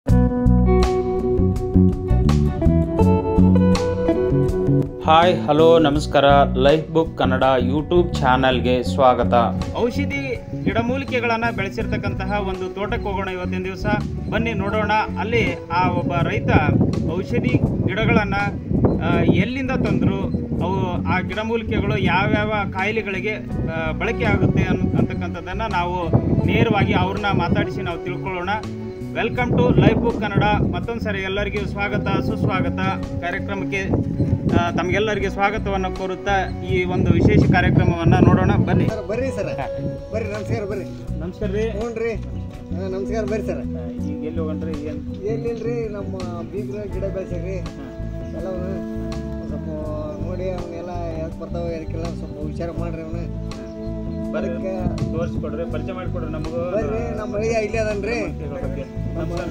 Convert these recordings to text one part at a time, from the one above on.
Hi hello ನಮಸ್ಕಾರ life book Kannada YouTube ಚಾನಲ್ಗೆ ಸ್ವಾಗತ ಔಷಧಿ ಗಿಡಮೂಲಿಕೆಗಳನ್ನು ಬೆಳೆಸಿರ್ತಕ್ಕಂತಹ ಒಂದು ತೋಟಕ್ಕೆ ಹೋಗೋಣ ಇವತ್ತಿನ ದಿವಸ ಬನ್ನಿ ನೋಡೋಣ ಅಲ್ಲಿ ಆ ಒಬ್ಬ ರೈತ ಔಷಧಿ ಗಿಡಗಳನ್ನು ಎಲ್ಲಿಂದ ತಂದರು ಅವು ಆ ಗಿಡಮೂಲಿಕೆಗಳು ಯಾವ್ಯಾವ ಕಾಯಿಲೆಗಳಿಗೆ ಆ, ಬಳಕೆ ಆಗುತ್ತೆ ಅನ್ ಅಂತಕ್ಕಂಥದ್ದನ್ನು ನಾವು ನೇರವಾಗಿ ಅವ್ರನ್ನ ಮಾತಾಡಿಸಿ ನಾವು ತಿಳ್ಕೊಳ್ಳೋಣ welcome to life book Kannada ಮತ್ತೊಂದು ಸರಿ ಎಲ್ಲರಿಗೂ ಸ್ವಾಗತ ಸುಸ್ವಾಗತ ಕಾರ್ಯಕ್ರಮಕ್ಕೆ ಆ, ತಮಗೆಲ್ಲರಿಗೆ ಸ್ವಾಗತವನ್ನು ಕೋರುತ್ತಾ ಈ ಒಂದು ವಿಶೇಷ ಕಾರ್ಯಕ್ರಮವನ್ನು ನೋಡೋಣ ಬನ್ನಿ ಸರ್ ಬರ್ರಿ ಸರ್ ಬರ್ರಿ ನಮಸ್ಕಾರ ಬರ್ರಿ ನಮಸ್ಕಾರ ರೀ ಹ್ಞೂ ರೀ ಹಾಂ ನಮಸ್ಕಾರ ಬರ್ರಿ ಸರ್ ಈಗ ಎಲ್ಲಿ ಹೋಗಣ್ರಿ ಏನು ಏನಿಲ್ರಿ ನಮ್ಮ ಬೀಗ್ರ ಗಿಡ ಬೆಳೆಸಿರಿ ಎಲ್ಲವನ್ನ ಸ್ವಲ್ಪ ನೋಡಿ ಅವನ್ನೆಲ್ಲ ಯಾಕೆ ಬರ್ತಾವೆ ಅದಕ್ಕೆಲ್ಲ ಸ್ವಲ್ಪ ವಿಚಾರ ಮಾಡ್ರಿ ಅವನ್ನ ಅದಕ್ಕೆ ತೋರಿಸ್ಕೊಡ್ರಿ ಪರಿಚಯ ಮಾಡಿಕೊಡ್ರಿ ನಮಗೂ ಬರ್ರಿ ನಮ್ಮ ಮಳಿ ಇಲ್ಲೇ ಅದನ್ರಿ ನಮಸ್ಕಾರ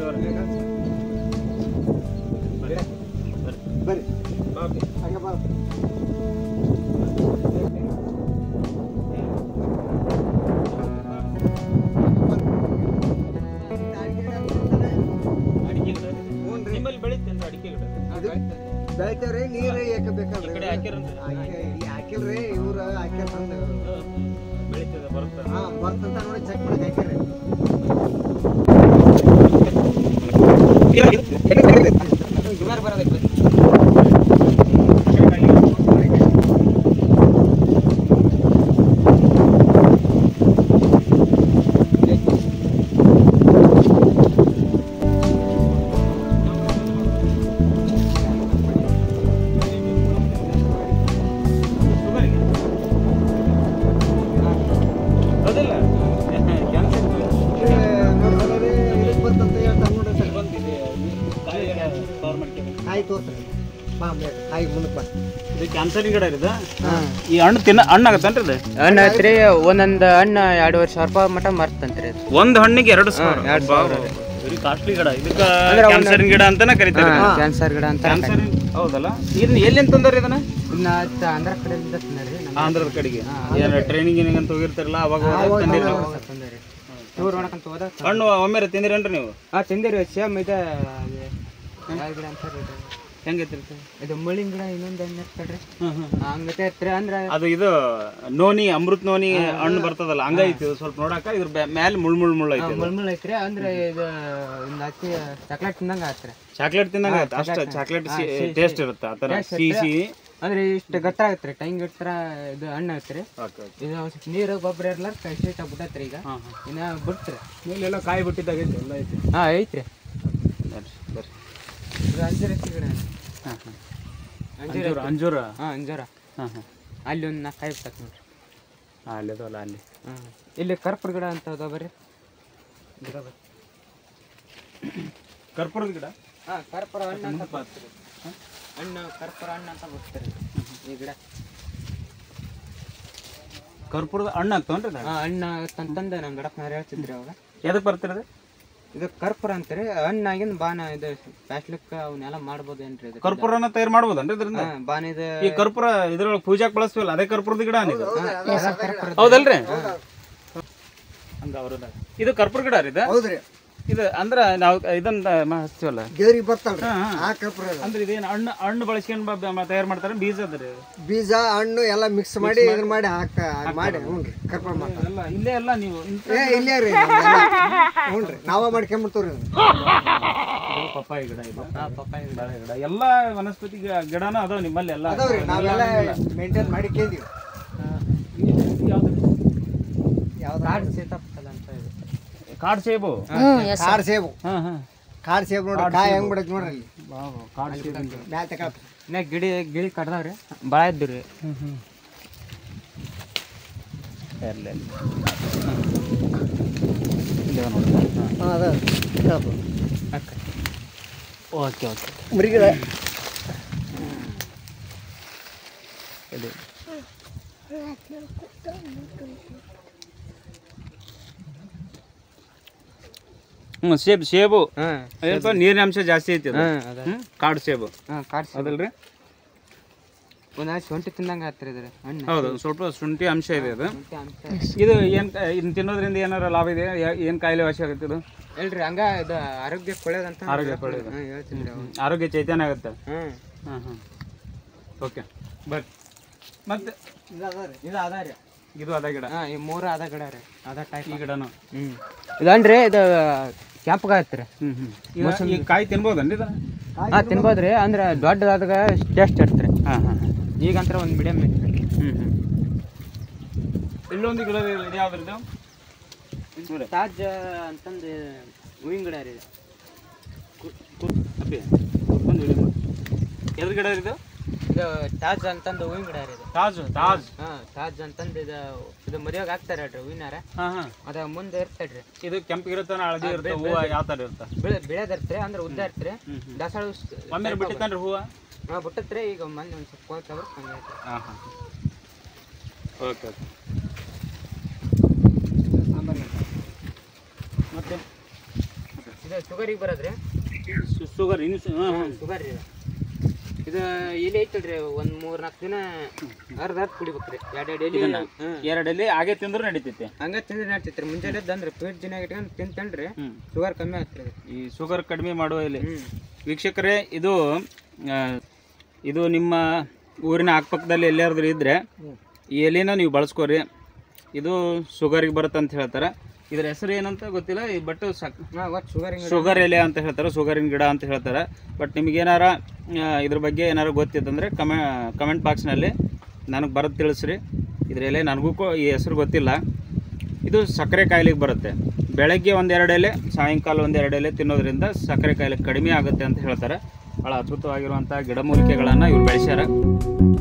ಬರ್ರಿ ಹಂಗೆ ಬಾ ಹ್ಞೂ ರೀ ನಿಮ್ಮಲ್ಲಿ ಬೆಳಿತೇನ್ರಿ ಅಡಿಕೆ ಗಿಡ ಅದು ಬೆಳಿತೇವ್ರಿ ನೀರು ಯಾಕೆ ಈ ಬೇಕಲ್ರಿ ಕಡೆ ಹಾಕಿರಂದ್ರೆ ಹಾಕಿ ಇಲ್ಲಿ ಹಾಕಿಲ್ರಿ ಇವ್ರು ಹಾಕ್ಯಾರ ತಂದು ಬೆಳಿತದೆ ಬರುತ್ತೆ ಹಾ ಬರ್ತಂತ ನೋಡಿ ಚೆಕ್ ಮಾಡಿ ಹಾಕಿರಿ ಹೌದಿಲ್ಲ ಕ್ಯಾನ್ಸರ್ ನೋಡ್ರಿ ಇಲ್ಲಿ ಬರ್ತಂತ ಹೇಳ್ತಾರ ನೋಡ್ರಿ ಸರ್ ಗೌರ್ಮೆಂಟ್ ಕಾಯಿ ತೋರ್ಸ್ರಿ ಬಾ ಬೇಡ ಕಾಯಿ ಮುಂದಕ್ಕೆ ಬಾ ಇದು ಕ್ಯಾನ್ಸರ್ ಗಿಡ ಇದೆ ಈ ಹಣ್ಣು ತಿನ್ನ ಹಣ್ಣು ಆಗತ್ತೇನ್ರಿ ಇದು ಹಣ್ಣು ಐತ್ರಿ ಒಂದೊಂದು ಹಣ್ಣು ಎರಡುವರೆ ಸಾವಿರ ರೂಪಾಯಿ ಮಟ ಮರ್ತಂತ್ರಿ ಇದು ಒಂದು ಹಣ್ಣಿಗೆ ಎರಡು ಸಾವಿರ ಎರಡು ಸಾವಿರ ವೆರಿ ಕಾಸ್ಟ್ಲಿ ಗಿಡ ಇದಕ್ಕೆ ಕ್ಯಾನ್ಸರ್ ಗಿಡ ಅಂತಾನೆ ಕರಿತಾರೆ ಕ್ಯಾನ್ಸರ್ ಗಿಡ ಅಂತ ಕ್ಯಾನ್ಸರ್ ಹೌದಲ್ಲ ಇದನ್ನ ಎಲ್ಲಿಂದ ತಂದಾರ ಇದನ್ನ ಇದನ್ನ ಹಚ್ಚ ಆಂಧ್ರ ಕಡೆಯಿಂದ ತಂದ್ರಿ ನಮ್ಮ ಆಂಧ್ರದ ಕಡೆಗೆ ಏನ ಟ್ರೈನಿಂಗ್ ಗಿನಿಂಗ್ ಅಂತ ಹೋಗಿರ್ತಾರಲ್ಲ ಅವಾಗ ತಂದಿರಿ ನೀವು. ತಂದ್ರಿ ಟೂರ್ ಮಾಡಕಂತ ಹೋದ ಹಣ್ಣು ಒಮ್ಮೆ ತಿಂದಿರೇನ್ರಿ ನೀವು ಹಾ ತಿಂದಿರಿ ಸೇಮ್ ಇದೆ ಅದು ಯಾವ ಗಿಡ ಅಂತಾರ ಇದು ಹೆಂಗೈತ್ರಿ ಇದು ಮುಳ್ಳಿನ ಗಿಡ ಇನ್ನೊಂದು ಹಣ್ಣು ಇರ್ತಲ್ರಿ ಹ್ಮ್ ಹ್ಮ್ ಹಂಗತೆ ಐತ್ರಿ ಅಂದ್ರೆ ಅದು ಇದು ನೋನಿ ಅಮೃತ್ ನೋನಿ ಹಣ್ಣು ಬರ್ತದಲ್ಲ ಹಂಗೈತಿ ಇದು ಸ್ವಲ್ಪ ನೋಡಾಕ ಇದ್ರ ಬ್ಯಾ- ಮ್ಯಾಲ್ ಮುಳ್ ಮುಳ್ ಮುಳ್ಳು ಐತಿ ಮುಳ್ ಮುಳ್ಳು ಐತ್ರಿ ಅಂದ್ರೆ ಇದು ಒಂದು ಹಚ್ಚಿ ಚಾಕ್ಲೇಟ್ ತಿಂದಂಗ ಆತ್ರಿ ಚಾಕ್ಲೇಟ್ ತಿಂದಂಗ ಆಯ್ತು ಅಷ್ಟ ಚಾಕ್ಲೇಟ್ ಟೇಸ್ಟ್ ಇರುತ್ತೆ ಆ ಥರ ಸಿಹಿ ಸಿಹಿ ಅಂದ್ರೆ ಇಷ್ಟು ಗಟ್ಟ ಆಗತ್ರಿ ಟೈಮ್ ಗಿಟ್ರ ಇದು ಹಣ್ಣು ಐತ್ರಿ ಓಕೆ ಓಕೆ ಇದು ಒಂದ್ ಸ್ವಲ್ಪ ನೀರು ಗೊಬ್ಬರ ಇರ್ಲಾರ ಕೈ ಬಿಟ್ಟತ್ರಿ ಈಗ ಹಾಂ ಹಾಂ ಇನ್ನ ಬಿಡ್ತ್ರಿ ಇಲ್ಲೆಲ್ಲ ಕಾಯಿ ಬಿಟ್ಟಿದ್ದಾಗೈತಿ ಎಲ್ಲ ಐತಿ ಹಾ ಐತ್ರಿ ಬರ್ರಿ ಬರ್ರಿ ಇದು ಅಂಜೂರ ಹಚ್ಚಿ ಗಿಡ ಹಾಂ ಹಾಂ ಅಂಜೂರ ಅಂಜೂರ ಅಂಜೂರ ಹಾ ಅಂಜೂರ ಹಾಂ ಹಾಂ ಅಲ್ಲಿ ಒಂದು ನಾಲ್ಕು ಕಾಯಿ ಬಿಟ್ಟತ್ ನೋಡ್ರಿ ಹಾಂ ಅಲ್ಲಿದಲ್ಲ ಅಲ್ಲಿ ಹಾ ಇಲ್ಲಿ ಕರ್ಪೂರ ಗಿಡ ಅಂತ ಅದಾವ ಬರ್ರಿ ಗಿಡ ಬರ್ರಿ ಕರ್ಪೂರದ ಗಿಡ ಹಾ ಕರ್ಪೂರ ಹಣ್ಣು ಅಂತ ಬರ್ತೀರಿ ಹಣ್ಣು ಕರ್ಪೂರ ಹಣ್ಣು ಅಂತ ಬರ್ತೀರಿ ಈ ಗಿಡ ಕರ್ಪೂರದ ಹಣ್ಣು ಆಗ್ತಾವನ್ರಿ ಇದು? ಹಾ ಹಣ್ಣು ತಂತಂದ ನಮ್ಮ ಗಿಡಪ್ನವ್ರು ಹೇಳ್ತಿದ್ರಿ ಅವಾಗ ಎದಕ್ಕೆ ಬರ್ತಿರೋದು ಇದು ಕರ್ಪೂರ ಅಂತೀರಿ ಹಣ್ಣಾಗಿಂದ ಬಾನ ಇದು ಪ್ಯಾಸ್ಲಿಕ್ ಅವನ್ನೆಲ್ಲ ಮಾಡ್ಬೋದೇನ್ರಿ ಇದು ಕರ್ಪೂರನ ತಯಾರು ಮಾಡ್ಬೋದನ್ರಿ ಇದರಿಂದ ಹಾ ಬಾನ ಇದು ಈ ಕರ್ಪೂರ ಇದ್ರೊಳಗೆ ಪೂಜಾಕ್ ಬಳಸ್ತೀವಲ್ಲ ಅದೇ ಕರ್ಪೂರದ ಗಿಡ ಇದು ಎಲ್ಲ ಕರ್ಪೂರ ಹೌದಲ್ರಿ ಹಂಗ ಅವ್ರದ ಇದು ಕರ್ಪೂರ ಗಿಡ ರೀ ಇದು ಹೌದ್ರಿ ಇದು ಅಂದ್ರ ನಾವು ಇದನ್ನ ಮ- ಹಚ್ತೀವಲ್ಲ ಗೇರಿ ಬರ್ತಲ್ರಿ ಹಾ, ಹಾ. ಆ ಕರ್ಪೂರ ಅದು. ಅಂದ್ರೆ ಇದೇನು ಹಣ್ಣು ಹಣ್ಣು ಬಳಸ್ಕೊಂಡು ಬ- ಬ- ತಯಾರು ಮಾಡ್ತಾರೆ ಬೀಜ ಅದ್ರಿ ಬೀಜ ಹಣ್ಣು ಎಲ್ಲ ಮಿಕ್ಸ್ ಮಾಡಿ ಇದನ್ನ ಮಾಡಿ ಹಾಕ ಮಾಡಿ ಹ್ಞೂ ರೀ ಕರ್ಪೂರ ಮಾಡ್ತಾರೆ ಎಲ್ಲ ಇಲ್ಲೇ ಎಲ್ಲ ನೀವು ಇಂಥ ಏ ಇಲ್ಲೇ ರೀ ಹ್ಞೂ ರೀ ನಾವ ಮಾಡ್ಕೊಂಬಿಡ್ತೀವಿ ರೀ ಇದು ಪಪ್ಪಾಯಿ ಗಿಡ ಇದು ಹಾ ಪಪ್ಪಾಯ ಗಿಡ ಬಾಳೆ ಗಿಡ ಎಲ್ಲ ವನಸ್ಪತಿ ಗಿ- ಗಿಡನೂ ಅದಾವ ನಿಮ್ಮಲ್ಲಿ ಎಲ್ಲ ಅದಾವ್ರಿ ನಾವೆಲ್ಲ ಮೇಂಟೈನ್ ಮಾಡಿ ಕೇಂದಿವಿ ಯಾವ್ದು ಯಾವ್ದು ಕಾಡು ಸೀತಾಫಲ ಅಂತ ಇದೆ ಕಾಡು ಸೇಬು ಕಾಡ್ ಸೇಬು ಹಾಂ ಹಾಂ ಕಾಡ್ ಸೇಬು ನೋಡ್ರಿ ಕಾಯಿ ಹೆಂಗ್ ಬಿಡೈತಿ ನೋಡ್ರಿ ಅಲ್ಲಿ ಕಾಡು ಸೇಬು ಮ್ಯಾಲ್ ತಕ ಇನ್ನ ಗಿಡಿ ಗಿಳಿ ಕಡ್ದಾವ್ರಿ ಭಾಳ ಇದ್ದು ರೀ ಹ್ಞೂ ಹ್ಞೂ ಇರಲಿ ಅಲ್ಲಿ ಇಲ್ಲೇ ನೋಡಿ ಹಾಂ ಅದ ಓಕೆ ಓಕೆ ಮರಿಗಿಡ ಇದು ಹ್ಞೂ ಸೇಬು ಸೇಬು ಹಾಂ ಏನಪ್ಪ ನೀರಿನ ಅಂಶ ಜಾಸ್ತಿ ಐತಿ ಅದು ಹಾಂ ಅದ ಹ್ಞೂ ಕಾಡು ಸೇಬು ಹಾಂ ಕಾಡು ಅದಲ್ರಿ ಒಂದ್ ಶುಂಠಿ ತಿಂದಂಗ ಆಗ್ತರಿ ಇದ್ರ ಹಣ್ಣು ಹೌದು ಸ್ವಲ್ಪ ಶುಂಠಿ ಅಂಶ ಇದೆ ಅದು ಶುಂಠಿ ಅಂಶ ಇದು ಏನು ಇದನ್ನ ತಿನ್ನೋದ್ರಿಂದ ಏನಾರ ಲಾಭ ಇದೆ ಏನು ಕಾಯಿಲೆ ವಾಸಿ ಆಗುತ್ತೆ ಇದು ಇಲ್ರಿ ಹಂಗ ಇದು ಆರೋಗ್ಯಕ್ಕೆ ಒಳ್ಳೇದಂತ ಆರೋಗ್ಯಕ್ಕೆ ಒಳ್ಳೇದು. ಹಾ ಹೇಳ್ತೀನಿ ರೀ ಆರೋಗ್ಯ ಚೈತನ್ಯ ಆಗುತ್ತೆ ಹ್ಮ್ ಹಾಂ ಹಾಂ ಓಕೆ ಬರ್ರಿ ಮತ್ತೆ ಇದು ಅದ ರೀ ಇದು ಅದ ರೀ ಇದು ಅದ ಗಿಡ ಹಾ ಈ ಮೂರು ಅದ ಗಿಡ ರೀ ಅದ ಟೈಪ್ ಈ ಗಿಡನು ಹ್ಮ್ ಇದನ್ರಿ ಇದು ಕೆಂಪಗಾಗತ್ತೆ ಹ್ಞೂ ಹ್ಞೂ ಈ ಕಾಯಿ ತಿನ್ಬೋದನ್ರಿ ಇದನ್ನ ಹಾ ತಿನ್ಬೋದ್ರಿ ಅಂದ್ರೆ ದೊಡ್ಡದಾದಾಗ ಟೇಸ್ಟ್ ಇರ್ತರಿ ಹಾಂ ಹಾಂ ಹಾಂ ಈಗಂತ್ರ ಒಂದು ಮೀಡಿಯಮ್ ಐತ್ರಿ ಹ್ಞೂ ಹ್ಞೂ ಇಲ್ಲೊಂದು ಗಿಡ ಇದೆ ಯಾವ್ದ್ರದ್ದು ನೋಡಿ ತಾಜ್ ಅಂತಂದು ಹೂವಿನ ಗಿಡ ರೀ ಅಪ್ಪಿ ಕುತ್ಕೊಂಡು ವಿಡಿಯೋ ಮಾಡಿ ಎದ್ರ ಗಿಡ ಇದು ಇದು ತಾಜ್ ಅಂತಂದು ಹೂವಿನ ಗಿಡ ರೀ ಇದು ತಾಜ್ ತಾಜ್ ಹಾ ತಾಜ್ ಅಂತಂದು ಇದು ಇದು ಮದುವೆಗೆ ಹಾಕ್ತಾರೆ ಹೇಳ್ರಿ ಹೂವಿನಾರ ಹಾಂ ಹಾಂ ಅದ ಮುಂದೆ ಇರ್ತೈತ್ರಿ ಇದು ಕೆಂಪು ಇರುತ್ತೆ ಹಳದಿ ಇರುತ್ತೆ ಹೂವು ಯಾವ ಥರ ಇರುತ್ತೆ ಬೆಳೆ ಬೆಳೆದ ಇರ್ತ್ರಿ ಅಂದ್ರೆ ಉದ್ದ ಇರ್ತ್ರಿ ಹ್ಞೂ ಹ್ಞೂ ದಾಸಾಳ ಒಮ್ಮೆ ಬಿಟ್ಟಿತ್ತನ್ರಿ ಹೂವು ಹಾ ಬಿಟ್ಟತ್ರಿ ಈಗ ಮಂದಿ ಒಂದು ಸ್ವಲ್ಪ ಕೋಲ್ ತಗೋ ಹಂಗೆ ಐತ್ರಿ. ಹಾಂ ಹಾಂ ಓಕೆ ಓಕೆ ಮತ್ತೆ ಇದು ಶುಗರಿಗೆ ಬರೋದ್ರಿ ಶುಗರ್ ಇನ್ನು ಹಾಂ ಹಾಂ ಶುಗರ್ ರೀ ಇದು. ಇದು ಎಲೆ ಐತಲ್ರಿ ಒಂದ್ ಮೂರ್ ನಾಲ್ಕು ದಿನ ಅರ್ಧ ಅರ್ಧ ಕುಡಿಬೇಕ್ರಿ ಎರಡು ಎರಡು ಎಲೆ ಇದನ್ನ? ಹ್ಮ್ ಎರಡಲ್ಲಿ ಹಾಗೆ ತಿಂದ್ರೆ ನಡೀತೈತೆ ಹಂಗ ತಿಂದ್ರೆ ನಡ್ತೈತ್ರಿ ಮುಂಜಾನೆ ಅಂದ್ರೆ ಪೇಟ್ ದಿನ ಇಟ್ಕೊಂಡು ತಿಂತೇನ್ರಿ ಹ್ಞೂ ಶುಗರ್ ಕಮ್ಮಿ ಆಗ್ತದೆ ಈ ಶುಗರ್ ಕಡಿಮೆ ಮಾಡುವ ಎಲೆ ಹ್ಮ್ ವೀಕ್ಷಕರೇ ಇದು ಆ, ಇದು ನಿಮ್ಮ ಊರಿನ ಅಕ್ಕಪಕ್ಕದಲ್ಲಿ ಎಲ್ಲಿಯಾದ್ರೂ ಇದ್ದರೆ ಈ ಎಲೆನ ನೀವು ಬಳಸ್ಕೋರಿ ಇದು ಶುಗರಿಗೆ ಬರುತ್ತೆ ಅಂತ ಹೇಳ್ತಾರೆ ಇದ್ರ ಹೆಸರು ಏನಂತ ಗೊತ್ತಿಲ್ಲ ಈ ಬಟ್ ಸಕ್ ಹಾ ಒಟ್ಟು ಶುಗರ್ ಹಿಂಗ ಶುಗರ್ ಎಲೆ ಅಂತ ಹೇಳ್ತಾರೆ ಶುಗರಿನ ಗಿಡ ಅಂತ ಹೇಳ್ತಾರೆ ಬಟ್ ನಿಮ್ಗೆ ಏನಾರ ಆ, ಇದ್ರ ಬಗ್ಗೆ ಏನಾರ ಗೊತ್ತಿತ್ತಂದರೆ ಕಮೆ ಕಮೆಂಟ್ ಬಾಕ್ಸ್ನಲ್ಲಿ ನನಗೆ ಬರೋದು ತಿಳಿಸ್ರಿ ಇದ್ರ ಎಲೆ ನನಗೂ ಕೋ ಈ ಹೆಸರು ಗೊತ್ತಿಲ್ಲ ಇದು ಸಕ್ಕರೆ ಕಾಯಿಲೆಗೆ ಬರುತ್ತೆ ಬೆಳಗ್ಗೆ ಒಂದೆರಡು ಎಲೆ ಸಾಯಂಕಾಲ ಒಂದೆರಡು ಎಲೆ ತಿನ್ನೋದ್ರಿಂದ ಸಕ್ಕರೆ ಕಾಯಿಲೆ ಕಡಿಮೆ ಆಗುತ್ತೆ ಅಂತ ಹೇಳ್ತಾರೆ ಭಾಳ ಅದ್ಭುತವಾಗಿರುವಂಥ ಗಿಡಮೂಲಿಕೆಗಳನ್ನು ಇವ್ರು ಬೆಳೆಸ್ಯಾರ